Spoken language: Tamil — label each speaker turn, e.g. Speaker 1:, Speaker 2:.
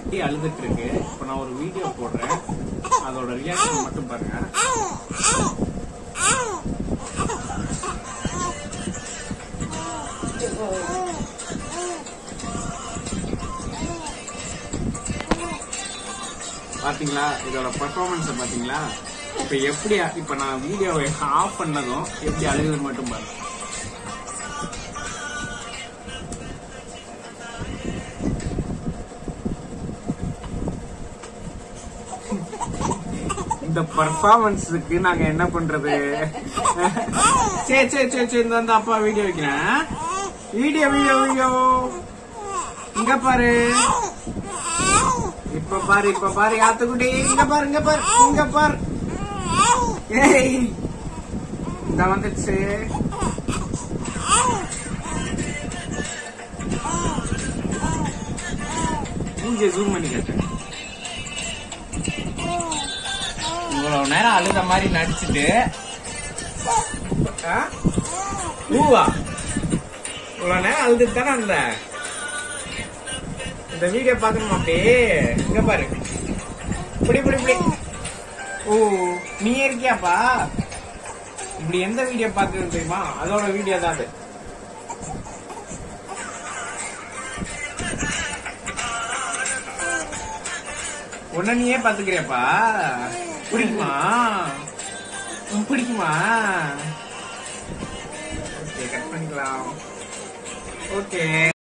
Speaker 1: குட்டி அழுதுட்டு இருக்கு இப்ப நான் ஒரு வீடியோ போடுறேன் அதோட ரியாக்ஷன் மட்டும் பாருங்க பாத்தீங்களா இதோட பெர்ஃபார்மன்ஸ் பாத்தீங்களா இப்ப எப்படி இப்ப நான் வீடியோவை ஆஃப் பண்ணதும் எப்படி அழுகுது மட்டும் பாருங்க இந்த பர்ஃபார்மன்ஸுக்கு நாங்க என்ன பண்றது சரி சரி சரி சரி இந்த வந்து அப்பா வீடியோ வைக்கிறேன் வீடியோ வீடியோ வீடியோ இங்க பாரு இப்ப பாரு இப்ப பாரு ஆத்துக்குட்டி இங்க பாரு இங்க பாரு இங்க பாரு ஏய் இந்த வந்துச்சு மூஞ்சிய ஜூம் பண்ணி கேட்டேன் இவ்வளவு நேரம் அழுத மாதிரி நடிச்சுட்டு ஆ? ஊவா இவ்வளவு நேரம் அழுதுட்டு தானே அந்த இந்த வீடியோ பாக்கணுமா அப்படியே இங்க பாரு இப்படி இப்படி இப்படி ஓ நீ இருக்கியாப்பா இப்படி எந்த வீடியோ பாக்குறது தெரியுமா அதோட வீடியோ தான் அது உன்ன நீயே பாத்துக்கிறியாப்பா பிடிக்குமா உம், பிடிக்குமா ஓகே கட் பண்ணிக்கலாம் ஓகே